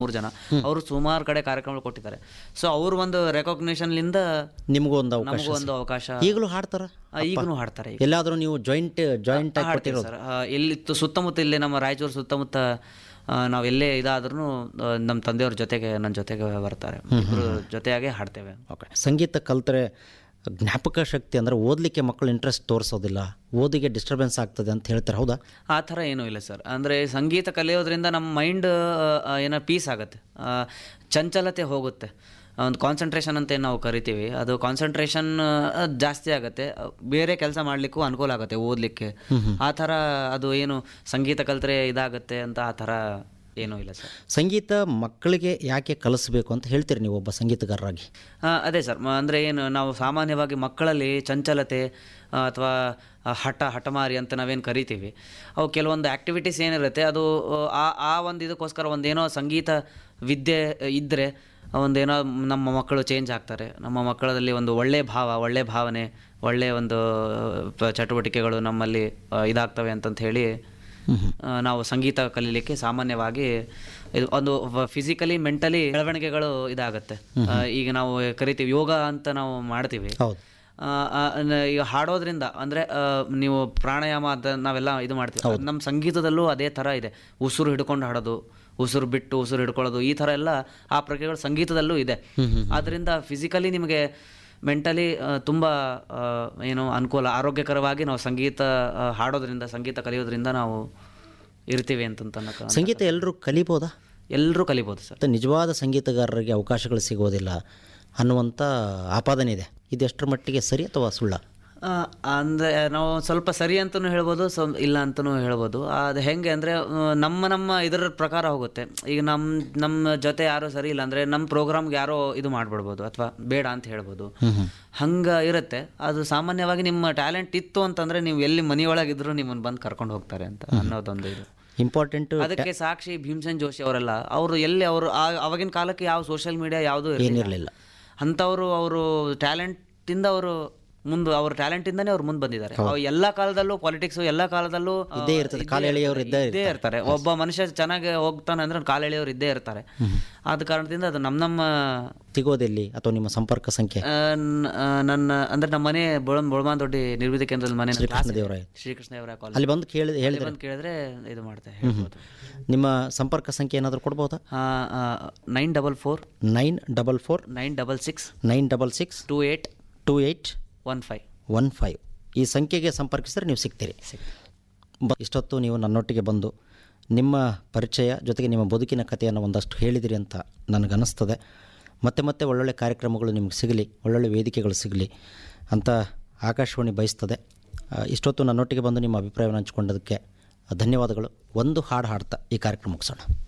ಮೂರು ಜನ ಅವರು ಸುಮಾರು ಕಡೆ ಕಾರ್ಯಕ್ರಮ ಕೊಟ್ಟಿದ್ದಾರೆ ಸೊ ಅವ್ರ ಒಂದು ರೆಕಾಗ್ನೇಷನ್ಲಿಂದ ನಿಮಗೂ ಒಂದು ಅವಕಾಶ ನಮಗೂ ಒಂದು ಅವಕಾಶ ಈಗಲೂ ಹಾಡ್ತಾರ ಈಗಲೂ ಹಾಡ್ತಾರೆ ಈಗ. ಎಲ್ಲಾದರೂ ನೀವು ಜಾಯಿಂಟ್ ಜಾಯಿಂಟ್ ಆಗಿ ಹಾಡ್ತೀವಿ ಕೊಟ್ಟಿರೋದು ಸರ್ ಆ, ಎಲ್ಲಿತ್ತು ಸುತ್ತಮುತ್ತ ಇಲ್ಲಿ ನಮ್ಮ ರಾಯಚೂರು ಸುತ್ತಮುತ್ತ ನಾವು ಎಲ್ಲೇ ಇದಾದ್ರೂ ನಮ್ಮ ತಂದೆಯವ್ರ ಜೊತೆಗೆ ನನ್ನ ಜೊತೆಗೆ ಬರ್ತಾರೆ ಇಬ್ರು ಜೊತೆಯಾಗಿ ಹಾಡ್ತೇವೆ ಓಕೆ ಸಂಗೀತ ಕಲ್ತರೆ ಜ್ಞಾಪಕ ಶಕ್ತಿ ಅಂದರೆ ಓದಲಿಕ್ಕೆ ಮಕ್ಕಳು ಇಂಟ್ರೆಸ್ಟ್ ತೋರಿಸೋದಿಲ್ಲ ಓದಿಗೆ ಡಿಸ್ಟರ್ಬೆನ್ಸ್ ಆಗ್ತದೆ ಅಂತ ಹೇಳ್ತಾರೆ ಹೌದಾ ಆ ಥರ ಏನೂ ಇಲ್ಲ ಸರ್ ಅಂದರೆ ಸಂಗೀತ ಕಲಿಯೋದ್ರಿಂದ ನಮ್ಮ ಮೈಂಡ್ ಏನೋ ಪೀಸ್ ಆಗುತ್ತೆ ಆ, ಚಂಚಲತೆ ಹೋಗುತ್ತೆ ಒಂದು ಕಾನ್ಸಂಟ್ರೇಷನ್ ಅಂತ ಏನು ನಾವು ಕರಿತೀವಿ ಅದು ಕಾನ್ಸಂಟ್ರೇಷನ್ ಜಾಸ್ತಿ ಆಗುತ್ತೆ ಬೇರೆ ಕೆಲಸ ಮಾಡಲಿಕ್ಕೂ ಅನುಕೂಲ ಆಗುತ್ತೆ ಓದಲಿಕ್ಕೆ ಆ ಥರ ಅದು ಏನು ಸಂಗೀತ ಕಲ್ತ್ರೆ ಇದಾಗುತ್ತೆ ಅಂತ ಆ ಥರ ಏನೂ ಇಲ್ಲ ಸರ್ ಸಂಗೀತ ಮಕ್ಕಳಿಗೆ ಯಾಕೆ ಕಲಿಸ್ಬೇಕು ಅಂತ ಹೇಳ್ತೀರಿ ನೀವು ಒಬ್ಬ ಸಂಗೀತಗಾರರಾಗಿ ಆ, ಅದೇ ಸರ್ ಮ- ಅಂದರೆ ಏನು ನಾವು ಸಾಮಾನ್ಯವಾಗಿ ಮಕ್ಕಳಲ್ಲಿ ಚಂಚಲತೆ ಅಥವಾ ಹಠ ಹಠಮಾರಿ ಅಂತ ನಾವೇನು ಕರಿತೀವಿ ಅವು ಕೆಲವೊಂದು ಆ್ಯಕ್ಟಿವಿಟೀಸ್ ಏನಿರುತ್ತೆ ಅದು ಆ ಆ ಒಂದು ಇದಕ್ಕೋಸ್ಕರ ಒಂದೇನೋ ಸಂಗೀತ ವಿದ್ಯೆ ಇದ್ದರೆ ಒಂದೇನೋ ನಮ್ಮ ಮಕ್ಕಳು ಚೇಂಜ್ ಆಗ್ತಾರೆ ನಮ್ಮ ಮಕ್ಕಳಲ್ಲಿ ಒಂದು ಒಳ್ಳೆಯ ಭಾವ ಒಳ್ಳೆಯ ಭಾವನೆ ಒಳ್ಳೆಯ ಒಂದು ಪ- ಚಟುವಟಿಕೆಗಳು ನಮ್ಮಲ್ಲಿ ಆ, ಇದಾಗ್ತವೆ ಅಂತಂತ ಹೇಳಿ ಆ, ನಾವು ಸಂಗೀತ ಕಲೀಲಿಕ್ಕೆ ಸಾಮಾನ್ಯವಾಗಿ ಇದು ಒಂದು ಫಿಸಿಕಲಿ ಮೆಂಟಲಿ ಬೆಳವಣಿಗೆಗಳು ಇದಾಗುತ್ತೆ ಆ, ಈಗ ನಾವು ಕರಿತೀವಿ ಯೋಗ ಅಂತ ನಾವು ಮಾಡ್ತೀವಿ ಹೌದು ಆ, ಆ, ನ- ಈಗ ಹಾಡೋದ್ರಿಂದ ಅಂದರೆ ನೀವು ಪ್ರಾಣಾಯಾಮ ಅದ ನಾವೆಲ್ಲ ಇದು ಮಾಡ್ತೀವಿ ಅದ್ ನಮ್ಮ ಸಂಗೀತದಲ್ಲೂ ಅದೇ ಥರ ಇದೆ ಉಸಿರು ಹಿಡ್ಕೊಂಡು ಹಾಡೋದು ಉಸಿರು ಬಿಟ್ಟು ಉಸಿರು ಹಿಡ್ಕೊಳ್ಳೋದು ಈ ಥರ ಎಲ್ಲ ಆ ಪ್ರಕ್ರಿಯೆಗಳು ಸಂಗೀತದಲ್ಲೂ ಇದೆ ಆದ್ದರಿಂದ ಫಿಸಿಕಲಿ ನಿಮಗೆ ಮೆಂಟಲಿ ತುಂಬ ಆ, ಏನು ಅನುಕೂಲ ಆರೋಗ್ಯಕರವಾಗಿ ನಾವು ಸಂಗೀತ ಆ, ಹಾಡೋದ್ರಿಂದ ಸಂಗೀತ ಕಲಿಯೋದ್ರಿಂದ ನಾವು ಇರ್ತೀವಿ ಅಂತಂತ ಅನ್ನೋಕೆ ಸಂಗೀತ ಎಲ್ಲರೂ ಕಲಿಬೋದಾ ಎಲ್ಲರೂ ಕಲಿಬೋದು ಸರ್ ಮತ್ತು ನಿಜವಾದ ಸಂಗೀತಗಾರರಿಗೆ ಅವಕಾಶಗಳು ಸಿಗೋದಿಲ್ಲ ಅನ್ನುವಂಥ ಆಪಾದನೆ ಇದೆ ಇದು ಎಷ್ಟರ ಮಟ್ಟಿಗೆ ಸರಿ ಅಥವಾ ಸುಳ್ಳ ಆ, ಅಂದ್ರೆ ನಾವು ಸ್ವಲ್ಪ ಸರಿ ಅಂತಲೂ ಹೇಳ್ಬೋದು ಸ್ವಲ್ಪ ಇಲ್ಲ ಅಂತಲೂ ಹೇಳ್ಬೋದು ಅದು ಹೆಂಗೆ ಅಂದರೆ ನಮ್ಮ ನಮ್ಮ ಇದರ ಪ್ರಕಾರ ಹೋಗುತ್ತೆ ಈಗ ನಮ್ಮ ನಮ್ಮ ಜೊತೆ ಯಾರೋ ಸರಿ ಇಲ್ಲ ಅಂದರೆ ನಮ್ಮ ಪ್ರೋಗ್ರಾಮ್ಗೆ ಯಾರೋ ಇದು ಮಾಡಿಬಿಡ್ಬೋದು ಅಥವಾ ಬೇಡ ಅಂತ ಹೇಳ್ಬೋದು ಹಂಗೆ ಇರುತ್ತೆ ಅದು ಸಾಮಾನ್ಯವಾಗಿ ನಿಮ್ಮ ಟ್ಯಾಲೆಂಟ್ ಇತ್ತು ಅಂತಂದರೆ ನೀವು ಎಲ್ಲಿ ಮನೆಯೊಳಗಿದ್ರು ನಿಮ್ಮನ್ನು ಬಂದು ಕರ್ಕೊಂಡು ಹೋಗ್ತಾರೆ ಅಂತ ಅನ್ನೋದೊಂದು ಇದು ಇಂಪಾರ್ಟೆಂಟು ಅದಕ್ಕೆ ಸಾಕ್ಷಿ ಭೀಮಸೇನ್ ಜೋಶಿ ಅವರೆಲ್ಲ ಅವರು ಎಲ್ಲಿ ಅವರು ಆವಾಗಿನ ಕಾಲಕ್ಕೆ ಯಾವ ಸೋಷಿಯಲ್ ಮೀಡಿಯಾ ಯಾವುದೂ ಏನಿರಲಿಲ್ಲ ಅಂಥವರು ಅವರು ಟ್ಯಾಲೆಂಟಿಂದ ಅವರು ಮುಂದೆ ಅವ್ರ ಟ್ಯಾಲೆಂಟಿಂದನೇ ಅವ್ರು ಮುಂದೆ ಬಂದಿದ್ದಾರೆ ಅವ್ ಎಲ್ಲ ಕಾಲದಲ್ಲೂ ಪಾಲಿಟಿಕ್ಸ್ ಎಲ್ಲ ಕಾಲದಲ್ಲೂ ಆ, ಇದ್ದೇ ಇರ್ತದೆ ಕಾಲು ಎಳೆಯೋರು ಇದ್ದೇ ಇದ್ದೇ ಇರ್ತಾರೆ ಒಬ್ಬ ಮನುಷ್ಯ ಚೆನ್ನಾಗಿ ಹೋಗ್ತಾನೆ ಅಂದ್ರೆ ಕಾಲು ಎಳೆಯೋರು ಇದ್ದೇ ಇರ್ತಾರೆ ಆದ ಕಾರಣದಿಂದ ಅದು ನಮ್ಮ ನಮ್ಮ ಸಿಗೋದೆಲ್ಲಿ ಅಥವಾ ನಿಮ್ಮ ಸಂಪರ್ಕ ಸಂಖ್ಯೆ ಆ, ನ- ಆ, ನನ್ನ ಅಂದ್ರೆ ನಮ್ಮ ಮನೆ ಬೊಳನ್ ಬೊಳಮಾನ್ ದೊಡ್ಡಿ ನಿರ್ವಿಧಿ ಕೇಂದ್ರದ ಮನೆ ದೇವರಾಯ ಶ್ರೀಕೃಷ್ಣ ದೇವರಾಯ ಕಾಲೇಜ್ ಅಲ್ಲಿ ಬಂದು ಕೇಳಿ ಹೇಳಿದ್ರೆ ಬಂದು ಕೇಳಿದ್ರೆ ಇದು ಮಾಡ್ತೆ ಹೇಳ್ಬೋದು ನಿಮ್ಮ ಸಂಪರ್ಕ ಸಂಖ್ಯೆ ಏನಾದರೂ ಕೊಡ್ಬೋದಾ nine double four nine double four nine double six nine double six two eight two eight one five one five ಈ ಸಂಖ್ಯೆಗೆ ಸಂಪರ್ಕಿಸಿದ್ರೆ ನೀವು ಸಿಗ್ತೀರಿ ಬ ಇಷ್ಟೊತ್ತು ನೀವು ನನ್ನೊಟ್ಟಿಗೆ ಬಂದು ನಿಮ್ಮ ಪರಿಚಯ ಜೊತೆಗೆ ನಿಮ್ಮ ಬದುಕಿನ ಕಥೆಯನ್ನು ಒಂದಷ್ಟು ಹೇಳಿದಿರಿ ಅಂತ ನನಗನ್ನಿಸ್ತದೆ ಮತ್ತೆ ಮತ್ತೆ ಒಳ್ಳೊಳ್ಳೆ ಕಾರ್ಯಕ್ರಮಗಳು ನಿಮಗೆ ಸಿಗಲಿ ಒಳ್ಳೊಳ್ಳೆ ವೇದಿಕೆಗಳು ಸಿಗಲಿ ಅಂತ ಆಕಾಶವಾಣಿ ಬಯಸ್ತದೆ ಆ, ಇಷ್ಟೊತ್ತು ನನ್ನೊಟ್ಟಿಗೆ ಬಂದು ನಿಮ್ಮ ಅಭಿಪ್ರಾಯವನ್ನು ಹಂಚಿಕೊಂಡದಕ್ಕೆ ಧನ್ಯವಾದಗಳು ಒಂದು ಹಾಡು ಹಾಡ್ತಾ ಈ ಕಾರ್ಯಕ್ರಮ ಮುಗಿಸೋಣ